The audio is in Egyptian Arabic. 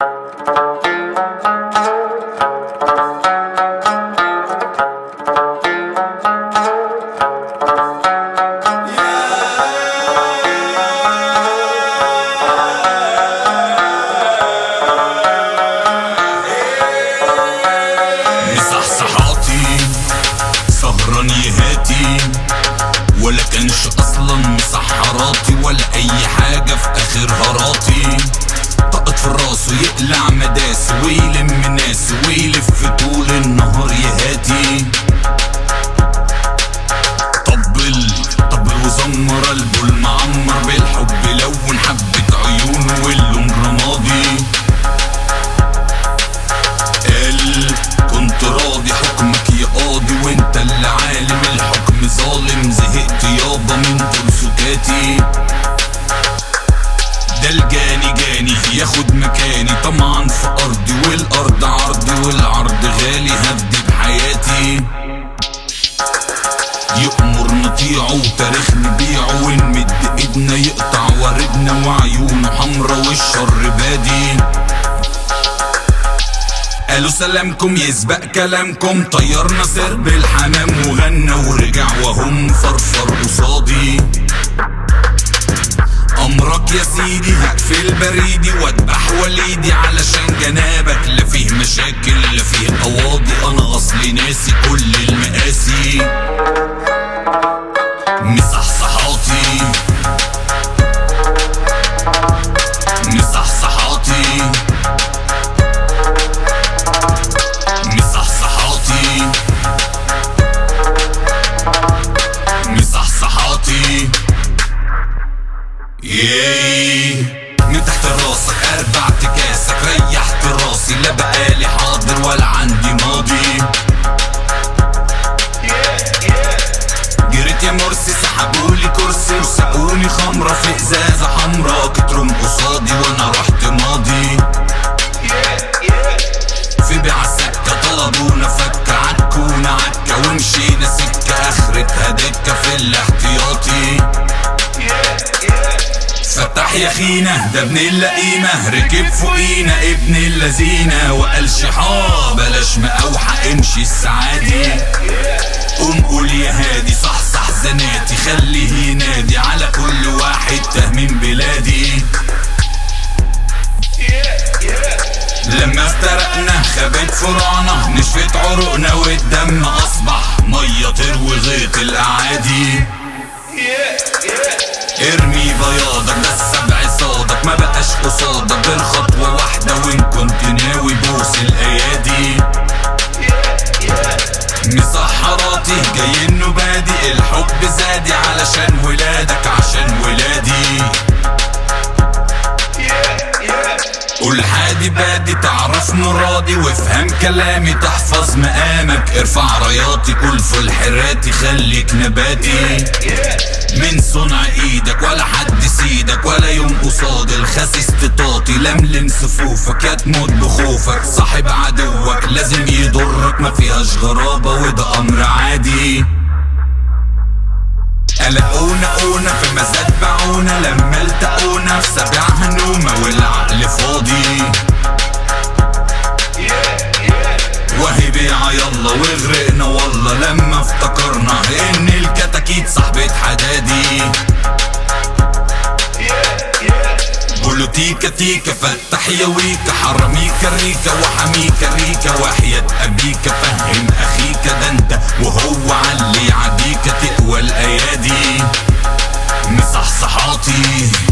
مصحصحاتي سهران يهاتي ولا كانش اصلا مسحراتي ولا اي حاجة في اخر هراتي طقت في راسه يقلع مداسي ويلم ناسي ويلف طول النهار يهاتي طبل طبل وزمر قلبه المعمر بالحب لون حبة عيونه واللون رمادي قال كنت راضي حكمك يا قاضي وانت اللي عالم الحكم ظالم زهقت يابا من طول سكاتي ده الجاني جاني ياخد مكاني طمعا في ارضي والارض عرضي والعرض غالي هفدي بحياتي يأمر نطيعه وتاريخ نبيعه ونمد ايدنا يقطع واردنا وعيونه حمرا والشر بادي قالوا سلامكم يسبق كلامكم طيرنا سرب الحمام وغنى ورجع وهم فرفر قصادي امرك يا سيدي هقفل بريدي واذبح وليدي علشان جنابك لا فيه مشاكل لا فيه قواضي انا اصلي ناسي كل المقاسي مصحصحاتي مصحصحاتي مصحصحاتي مصحصحاتي ياي من تحت راسك اربعت كاسك ريحت راسي لا بقالي حاضر ولا عندي ماضي جريت يا مرسي سحبولي كرسي وسقوني خمرة في ازازة حمرا كترم قصادي وانا رحت ماضي في بيع السكة طلبونا فكة عكونا عكة ومشينا سكة اخرتها دكة في الاحتياطي فتح يا خينا ده ابن اللئيمة ركب فوقينا ابن اللذينة وقال شحا بلاش مقاوحة امشي السعادي قوم قول يا هادي صحصح زناتي خليه ينادي على كل واحد تهمين بلادي لما افترقنا خبت فرانا نشفت عروقنا والدم اصبح ميه تروي غيط الاعادي ارمي بياضك ده السبع صادك ما بقاش قصادك غير خطوة واحدة وان كنت ناوي بوس الايادي مسحراتي جاي انه بادي الحب زادي علشان ولادك عشان ولادي قول حادي بادي تعرف مرادي وافهم كلامي تحفظ مقامك ارفع راياتي كل فل حراتي خليك نباتي من صنع ايدك ولا حد سيدك ولا يوم قصاد الخسيس تطاطي لملم صفوفك يا تموت بخوفك صاحب عدوك لازم يضرك ما فيهاش غرابة وده امر عادي قلقونا قونا في مزاد باعونا لما التقونا في سبع هنومة والعقل فاضي وهي بيعة يلا وغرقنا والله لما افتكرنا ان الكتاكيت صاحبة حدادي قولوا تيكا تيكا فتح يا ويكا حرميكا ريكا وحميكا ريكا وحياة أبيكا فهم أخيكا ده انت وهو علي عديكا تقوى الأيادي مصحصحاتي